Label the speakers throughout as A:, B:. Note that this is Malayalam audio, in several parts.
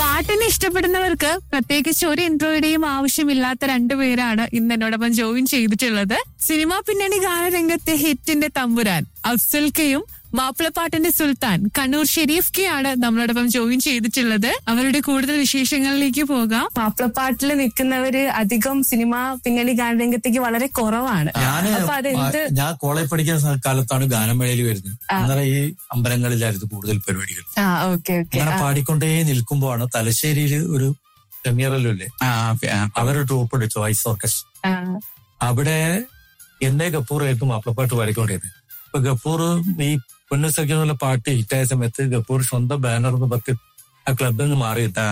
A: പാട്ടിനെ ഇഷ്ടപ്പെടുന്നവർക്ക് പ്രത്യേകിച്ച് ഒരു ഇൻട്രോയുടെയും ആവശ്യമില്ലാത്ത രണ്ടുപേരാണ് ഇന്ന് എന്നോടൊപ്പം ജോയിൻ ചെയ്തിട്ടുള്ളത് സിനിമാ പിന്നണി ഗാനരംഗത്തെ ഹിറ്റിന്റെ തമ്പുരാൻ അഫ്സൽ കെയും മാപ്പിളപ്പാട്ടിന്റെ സുൽത്താൻ കണ്ണൂർ ഷെരീഫ് കെ ആണ് നമ്മളോടൊപ്പം ജോയിൻ ചെയ്തിട്ടുള്ളത് അവരുടെ കൂടുതൽ വിശേഷങ്ങളിലേക്ക് പോകാം മാപ്പിളപ്പാട്ടിൽ നിൽക്കുന്നവര് അധികം സിനിമ പിന്നണി ഗാനരംഗത്തേക്ക് വളരെ കുറവാണ്
B: ഞാന്
A: അപ്പൊ അതെന്ത്
B: ആ, ഞാൻ കോളേജ് പഠിക്കുന്ന സ- കാലത്താണ് ഗാനമേളയിൽ വരുന്നത് അന്നേരം ഈ അമ്പലങ്ങളിലായിരുന്നു കൂടുതൽ പരിപാടികൾ
A: ആ ഓക്കെ ഓക്കെ
B: അങ്ങനെ പാടിക്കൊണ്ടേ നിൽക്കുമ്പോഴാണ് തലശ്ശേരിയിൽ ഒരു പ്രമിയറല്ലേ
C: ആ, ആ,
B: അവരുടെ ട്രൂപ്പ് ഉണ്ട് ചോയ്സ് ഓർക്കസ്ട്ര അവിടെ എന്നെ ഗപ്പൂർ ആയിരുന്നു മാപ്പിളപ്പാട്ട് പാടിക്കൊണ്ടിരുന്നത് ഇപ്പൊ ഗപ്പൂർ ഈ പൊന്നുസഖ്യ എന്നുള്ള പാട്ട് ഹിറ്റായ സമയത്ത് ഗപ്പൂർ സ്വന്തം ബാനർ എന്ന് പത്ത് ആ ക്ലബിൽ നിന്ന് മാറി
C: ആ.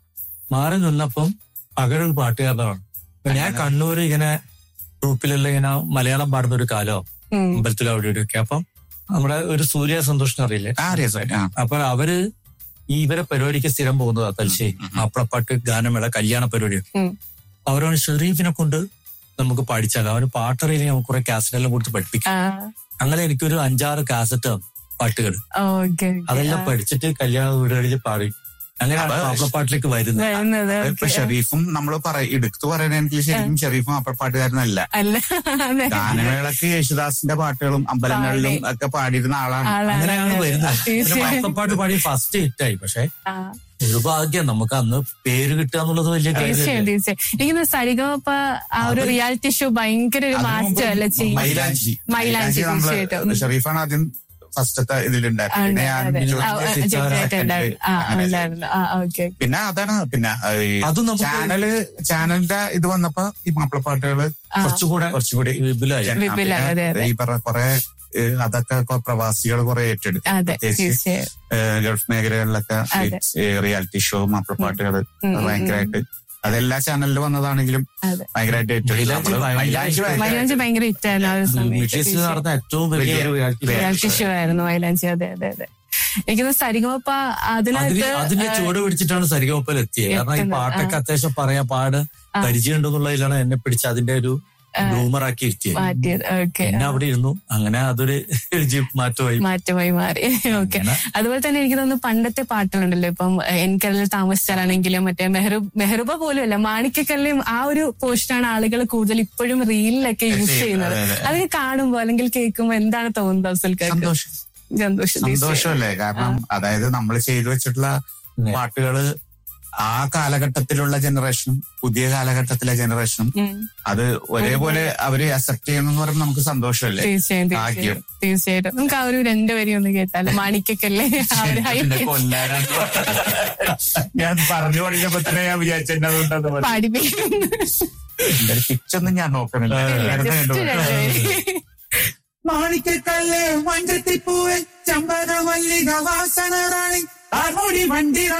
B: മാറി നിന്നപ്പം പകരം പാട്ടുകാരനാണ് അപ്പൊ ഞാൻ കണ്ണൂർ ഇങ്ങനെ ഗ്രൂപ്പിലെല്ലാം ഇങ്ങനെ മലയാളം പാടുന്ന ഒരു കാലോ അമ്പലത്തിലോ അവിടെ ഇവിടെയൊക്കെ അപ്പം നമ്മുടെ ഒരു സൂര്യ സന്തോഷിനെ അറിയില്ലേ
C: ആ, അറിയാം സാർ. ആ.
B: അപ്പൊ അവര് ഈ ഇവരെ പരിപാടിക്ക് സ്ഥിരം പോകുന്നതാ തലശ്ശേരി
C: ഉം, ഉം.
B: മാപ്പിളപ്പാട്ട് ഗാനമേള കല്യാണ പരിപാടി
A: ഉം.
B: അവരോട് ഷെറീഫിനെ കൊണ്ട് നമുക്ക് പഠിച്ചാൽ അവന് പാട്ടറിയില്ലെങ്കിൽ നമുക്ക് കുറെ കാസറ്റെല്ലാം കൊടുത്ത് പഠിപ്പിക്കും അങ്ങനെ എനിക്കൊരു അഞ്ചാറ് കാസറ്റ് പാട്ടുകൾ
A: ഓക്കെ
B: അതെല്ലാം പഠിച്ചിട്ട് കല്യാണ വീടുകളിൽ പാടി അങ്ങനെയാണ്
C: അപ്പൊ
B: മാപ്പിളപ്പാട്ടിലേക്ക് വരുന്നത്
A: വരുന്നത്
C: ഇപ്പൊ
A: okay.
C: ഷെറീഫും നമ്മൾ പറ എടുത്തു പറയണെങ്കിൽ ശരിക്കും ഷെറീഫും അപ്പപ്പാട്ടുകാരനല്ല
A: അല്ല അതെ
C: ഗാനമേളക്ക് യേശുദാസിന്റെ പാട്ടുകളും അമ്പലങ്ങളിലും ഒക്കെ പാടിയിരുന്ന ആളാണ്
A: ആളാണ്
B: അങ്ങനെയാണ് വരുന്നത് പിന്നെ
A: തീർച്ചയായും.
B: മാപ്പിളപ്പാട്ട് പാടി ഫസ്റ്റ് ഹിറ്റായി പക്ഷെ
A: ആ,
B: ഒരു ഭാഗ്യം നമുക്ക് അന്ന് പേര് കിട്ടുക എന്നുള്ളത് വലിയ
A: തീർച്ചയായും
B: കാര്യമല്ലേ
A: തീർച്ചയായും എനിക്ക് സരിഗമപ്പ ആ ഒരു
B: അത്
A: റിയാലിറ്റി ഷോ ഭയങ്കര ഒരു
C: അതിനു മുമ്പ്
A: മാറ്റം അല്ല ചെയ്യും
C: മൈലാഞ്ചി
A: മൈലാഞ്ചി
C: നമ്മള്
A: തീർച്ചയായിട്ടും
C: ഷെറീഫാണ് ആദ്യം ഫസ്റ്റത്തെ ഇതിലുണ്ടായിരുന്നത് പിന്നെ ഞാൻ
A: അതെ.
C: ജോയിൻ
A: ആ, ആ,
C: ചെയ്ത്
A: ജഡ്ജായിട്ട് ഉണ്ടായിരുന്നു. ആ,
C: അങ്ങനെ
A: ഉണ്ടായിരുന്നു. ആ, ഓക്കെ
C: പിന്നെ അതാണ് പിന്നെ ഈ
B: അതും നമുക്ക്
C: ചാനല് ചാനലിന്റെ ഇത് വന്നപ്പോ ഈ മാപ്പിളപ്പാട്ടുകള്
A: ആ.
B: കുറച്ചുകൂടെ
C: കുറച്ചുകൂടി
B: വിപുലായി
C: ജന-
A: വിപുലം,
C: പിന്നെ
A: അതെ, അതെ.
C: ഈ പറഞ്ഞ കുറെ ഏഹ്, അതൊക്കെ കൊ- പ്രവാസികൾ കുറെ ഏറ്റെടുത്തു
A: അതെ
C: പ്രത്യേകിച്ച്
A: തീർച്ചയായും
C: ഏഹ്, ഗൾഫ് മേഖലകളിലൊക്കെ
A: അതെ.
C: റിയാലിറ്റി ഷോ മാപ്പിളപ്പാട്ടുകള്
A: ഉം, ഉം,
C: ഭയങ്കരമായിട്ട് അതെല്ലാ ചാനലിലും വന്നതാണെങ്കിലും
A: അതെ
C: ഭയങ്കരമായിട്ട് ഏറ്റെടുത്തു
B: മൈലാഞ്ചി
C: നമ്മള്
B: ഭയങ്കര
C: മൈലാഞ്ചി ഭയങ്കര-
A: മൈലാഞ്ചി ഭയങ്കര ഹിറ്റായിരുന്നു ആ ഒരു
B: ബ്രിട്ടീഷിൽ
A: സമയത്ത്
B: നടന്ന ഏറ്റവും വലിയ ഒരു reality
A: റിയാലിറ്റി ഷോ ആയിരുന്നു മൈലാഞ്ചി അതെ അതെ അതെ എനിക്കൊന്ന് സരിഗമപ്പ
B: അതിന്
A: അതിനകത്ത്
B: അതിന്റെ ചുവട് പിടിച്ചിട്ടാണ് സരിഗമപ്പൽ എത്തിയത് കാരണം ഈ
A: എത്തുന്നത്.
B: പാട്ടൊക്കെ അത്യാവശ്യം പറയാൻ പാട്
A: ആ.
B: പരിചയം ഉണ്ടെന്നുള്ളതിലാണ് എന്നെ പിടിച്ച് അതിന്റെ ഒരു ബ്ലൂമറാക്കി ഇരുത്തിയത്
A: മാറ്റിയത് ഓക്കെ
B: പിന്നെ അവിടെ ഇരുന്നു അങ്ങനെ അതൊരു ജി- മാറ്റമായി
A: മാറ്റമായി മാറി ഓക്കെ
B: അങ്ങനെ.
A: അതുപോലെ തന്നെ എനിക്ക് തോന്നുന്നു പണ്ടത്തെ പാട്ടുകളുണ്ടല്ലോ ഇപ്പം എനിക്കതിൽ താമസിച്ചാലാണെങ്കിലും മറ്റേ മെഹറു മെഹറുബ പോലും അല്ല മാണിക്കക്കല്ലും ആ ഒരു പോസ്റ്റാണ് ആളുകൾ കൂടുതൽ ഇപ്പോഴും റീലിലൊക്കെ യൂസ് ചെയ്യുന്നത്
C: അതെ, അതെ.
A: അതിന് കാണുമ്പോ അല്ലെങ്കിൽ കേൾക്കുമ്പോ എന്താണ് തോന്നുന്നത് അഫ്സൽക്കാർക്ക്
C: സന്തോഷം
A: സന്തോഷം തീർച്ചയായും.
C: സന്തോഷമല്ലേ കാരണം അതായത് നമ്മൾ ചെയ്തു വെച്ചിട്ടുള്ള
B: ഉം.
C: പാട്ടുകള് ആ കാലഘട്ടത്തിലുള്ള ജനറേഷനും പുതിയ കാലഘട്ടത്തിലെ ജനറേഷനും
A: ഉം.
C: അത് ഒരേപോലെ അവര് അക്സെപ്റ്റ് ചെയ്യുന്നു പറയുമ്പോൾ നമുക്ക് സന്തോഷമല്ലേ
A: തീർച്ചയായും തീർച്ചയായും തീർച്ചയായിട്ടും നമുക്ക് ആ ഒരു രണ്ടുപേരെയും ഒന്ന് കേട്ടാലോ മാണിക്കക്കല്ലേ ആ ഒരു ഹൈ
C: എന്നെ കൊല്ലാനാണ് ഞാൻ പറഞ്ഞു തുടങ്ങിയപ്പോ തന്നെ ഞാൻ വിചാരിച്ചതുകൊണ്ടെന്ന് പറഞ്ഞു
A: പാടിപ്പിക്കുന്നു
C: പിച്ചൊന്നും ഞാൻ നോക്കണില്ല വെറുതെ
A: Just
C: കണ്ടു.
A: രണ്ടുപേരെയും.
C: മാണിക്കക്കല്ല് മഞ്ചത്തിപ്പൂവൻ ചമ്പര മല്ലിക വാസന റാണി ആർമോടി വണ്ടി